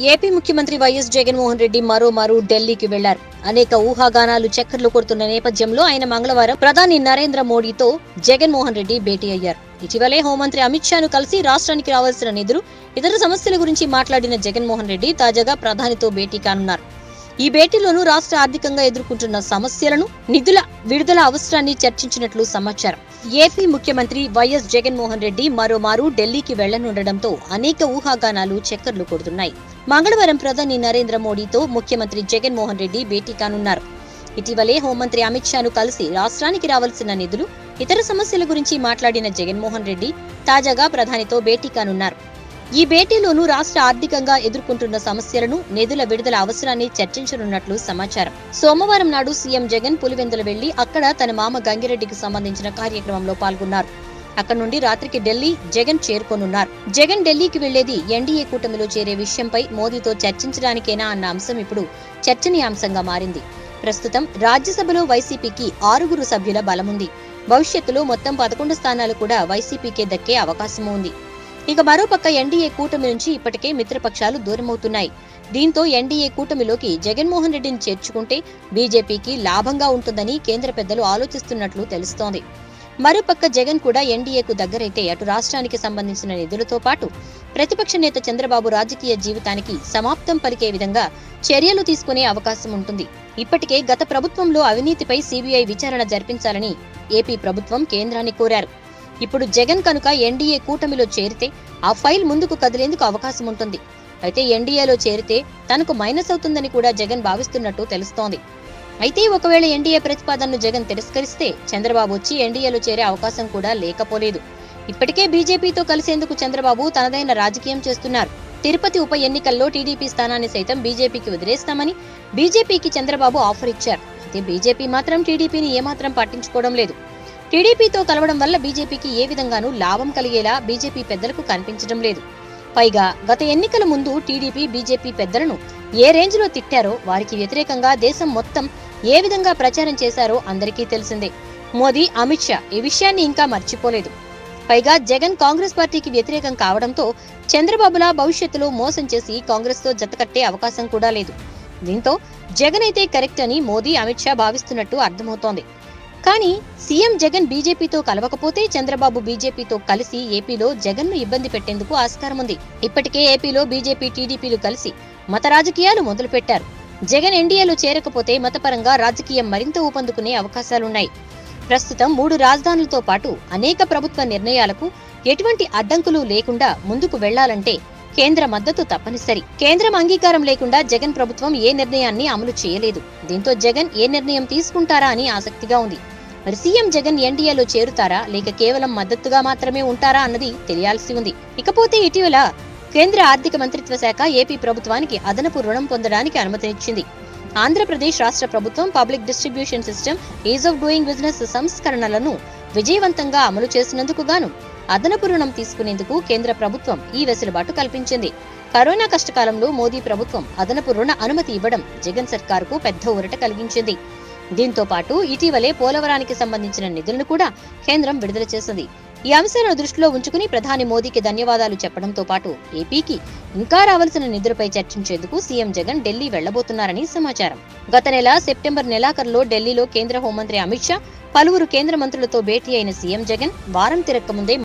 AP ముఖ్యమంత్రి YS Jaganmohan Reddy మరోమారు ఢిల్లీకి వెళ్లారు అనేక ఊహాగానాలు చక్కర్లు కొడుతున్న నేపథ్యంలో ఆయన మంగళవారం ప్రధాని నరేంద్ర మోడీతో జగన్మోహన్ రెడ్డి భేటీ అయ్యారు ఇటీవలే హోంమంత్రి అమిత్ షాను కలిసి రాష్ట్రానికి రావాల్సిన నిధులు ఇతర సమస్యల గురించి మాట్లాడిన జగన్మోహన్ రెడ్డి తాజాగా ప్రధానితో భేటీ కానున్నారు ఈ భేటీలోనూ రాష్ట్ర ఆర్థికంగా ఎదుర్కొంటున్న సమస్యలను నిధుల విడుదల అవసరాన్ని చర్చించినట్లు సమాచారం ఏపీ ముఖ్యమంత్రి వైఎస్ జగన్మోహన్ రెడ్డి మరోమారు ఢిల్లీకి వెళ్లనుండటంతో అనేక ఊహాగానాలు చక్కర్లు కొడుతున్నాయి మంగళవారం ప్రధాని నరేంద్ర మోడీతో ముఖ్యమంత్రి జగన్మోహన్ రెడ్డి భేటీ కానున్నారు ఇటీవలే హోంమంత్రి అమిత్ షాను కలిసి రాష్ట్రానికి రావాల్సిన నిధులు ఇతర సమస్యల గురించి మాట్లాడిన జగన్మోహన్ రెడ్డి తాజాగా ప్రధానితో భేటీ కానున్నారు ఈ భేటీలోనూ రాష్ట్ర ఆర్థికంగా ఎదుర్కొంటున్న సమస్యలను నిధుల విడుదల అవసరాన్ని చర్చించనున్నట్లు సమాచారం సోమవారం నాడు సీఎం జగన్ పులివెందుల వెళ్లి అక్కడ తన మామ గంగిరెడ్డికి సంబంధించిన కార్యక్రమంలో పాల్గొన్నారు అక్కడ నుండి రాత్రికి ఢిల్లీ జగన్ చేరుకోనున్నారు జగన్ ఢిల్లీకి వెళ్లేది ఎన్డీఏ కూటమిలో చేరే విషయంపై మోదీతో చర్చించడానికేనా అన్న అంశం ఇప్పుడు చర్చనీయాంశంగా మారింది ప్రస్తుతం రాజ్యసభలో వైసీపీకి ఆరుగురు సభ్యుల బలముంది భవిష్యత్తులో మొత్తం పదకొండు స్థానాలు కూడా వైసీపీకే దక్కే అవకాశం ఉంది ఇక మరోపక్క ఎన్డీఏ కూటమి నుంచి ఇప్పటికే మిత్రపక్షాలు దూరమవుతున్నాయి దీంతో ఎన్డీఏ కూటమిలోకి జగన్మోహన్ రెడ్డిని చేర్చుకుంటే బీజేపీకి లాభంగా ఉంటుందని కేంద్ర పెద్దలు ఆలోచిస్తున్నట్లు తెలుస్తోంది మరోపక్క జగన్ కూడా ఎన్డీఏకు దగ్గరైతే అటు రాష్ట్రానికి సంబంధించిన నిధులతో పాటు ప్రతిపక్ష నేత చంద్రబాబు రాజకీయ జీవితానికి సమాప్తం పలికే విధంగా చర్యలు తీసుకునే అవకాశం ఉంటుంది ఇప్పటికే గత ప్రభుత్వంలో అవినీతిపై సీబీఐ విచారణ జరిపించాలని ఏపీ ప్రభుత్వం కేంద్రాన్ని కోరారు ఇప్పుడు జగన్ కనుక ఎన్డీఏ కూటమిలో చేరితే ఆ ఫైల్ ముందుకు కదిలేందుకు అవకాశం ఉంటుంది అయితే ఎన్డీఏలో చేరితే తనకు మైనస్ అవుతుందని కూడా జగన్ భావిస్తున్నట్టు తెలుస్తోంది అయితే ఒకవేళ ఎన్డీఏ ప్రతిపాదనను జగన్ తిరస్కరిస్తే చంద్రబాబు వచ్చి ఎన్డీఏలో చేరే అవకాశం కూడా లేకపోలేదు ఇప్పటికే బీజేపీతో కలిసేందుకు చంద్రబాబు తనదైన రాజకీయం చేస్తున్నారు తిరుపతి ఉప ఎన్నికల్లో టీడీపీ స్థానాన్ని సైతం బీజేపీకి వదిలేస్తామని బీజేపీకి చంద్రబాబు ఆఫర్ ఇచ్చారు అయితే బీజేపీ మాత్రం టీడీపీని ఏమాత్రం పట్టించుకోవడం లేదు టీడీపీతో కలవడం వల్ల బీజేపీకి ఏ విధంగానూ లాభం కలిగేలా బీజేపీ పెద్దలకు కనిపించడం లేదు పైగా గత ఎన్నికల ముందు టీడీపీ బీజేపీ పెద్దలను ఏ రేంజ్ లో తిట్టారో వారికి వ్యతిరేకంగా దేశం మొత్తం ఏ విధంగా ప్రచారం చేశారో అందరికీ తెలిసిందే మోదీ అమిత్ షా ఈ విషయాన్ని ఇంకా మర్చిపోలేదు పైగా జగన్ కాంగ్రెస్ పార్టీకి వ్యతిరేకం కావడంతో చంద్రబాబులా భవిష్యత్తులో మోసం చేసి కాంగ్రెస్ తో జతకట్టే అవకాశం కూడా లేదు దీంతో జగన్ అయితే కరెక్ట్ అని మోదీ అమిత్ షా భావిస్తున్నట్టు అర్థమవుతోంది కానీ సీఎం జగన్ బీజేపీతో కలవకపోతే చంద్రబాబు బీజేపీతో కలిసి ఏపీలో జగన్ ను ఇబ్బంది పెట్టేందుకు ఆస్కారం ఉంది ఇప్పటికే ఏపీలో బీజేపీ టీడీపీలు కలిసి మత రాజకీయాలు మొదలుపెట్టారు జగన్ ఎన్డీఏలో చేరకపోతే మతపరంగా రాజకీయం మరింత ఊపందుకునే అవకాశాలున్నాయి ప్రస్తుతం మూడు రాజధానులతో పాటు అనేక ప్రభుత్వ నిర్ణయాలకు ఎటువంటి అడ్డంకులు లేకుండా ముందుకు వెళ్లాలంటే కేంద్ర మద్దతు తప్పనిసరి కేంద్రం అంగీకారం లేకుండా జగన్ ప్రభుత్వం ఏ నిర్ణయాన్ని అమలు చేయలేదు దీంతో జగన్ ఏ నిర్ణయం తీసుకుంటారా అని ఆసక్తిగా ఉంది మరి సీఎం జగన్ ఎన్డీఏలో చేరుతారా లేక కేవలం మద్దతుగా మాత్రమే ఉంటారా అన్నది తెలియాల్సి ఉంది ఇకపోతే ఇటీవల కేంద్ర ఆర్థిక మంత్రిత్వ శాఖ ఏపీ ప్రభుత్వానికి అదనపు రుణం పొందడానికి అనుమతినిచ్చింది ఆంధ్రప్రదేశ్ రాష్ట్ర ప్రభుత్వం public distribution system ease of doing business సంస్కరణలను విజయవంతంగా అమలు చేసినందుకు గాను అదనపు రుణం తీసుకునేందుకు కేంద్ర ప్రభుత్వం ఈ వెసులుబాటు కల్పించింది కరోనా కష్టకాలంలో మోదీ ప్రభుత్వం అదనపు రుణ అనుమతి ఇవ్వడం జగన్ సర్కారుకు పెద్ద ఊరట కలిగించింది దీంతో పాటు ఇటీవలే పోలవరానికి సంబంధించిన నిధులను కూడా కేంద్రం విడుదల చేసింది ఈ అంశాలను దృష్టిలో ఉంచుకుని ప్రధాని మోదీకి ధన్యవాదాలు చెప్పడంతో పాటు ఏపీకి ఇంకా రావాల్సిన నిధులపై చర్చించేందుకు సీఎం జగన్ ఢిల్లీ వెళ్లబోతున్నారని సమాచారం గత నెల సెప్టెంబర్ నెలాఖరులో ఢిల్లీలో కేంద్ర హోంమంత్రి అమిత్ షా పలువురు కేంద్ర మంత్రులతో భేటీ అయిన సీఎం జగన్ వారం తిరక్క ముందే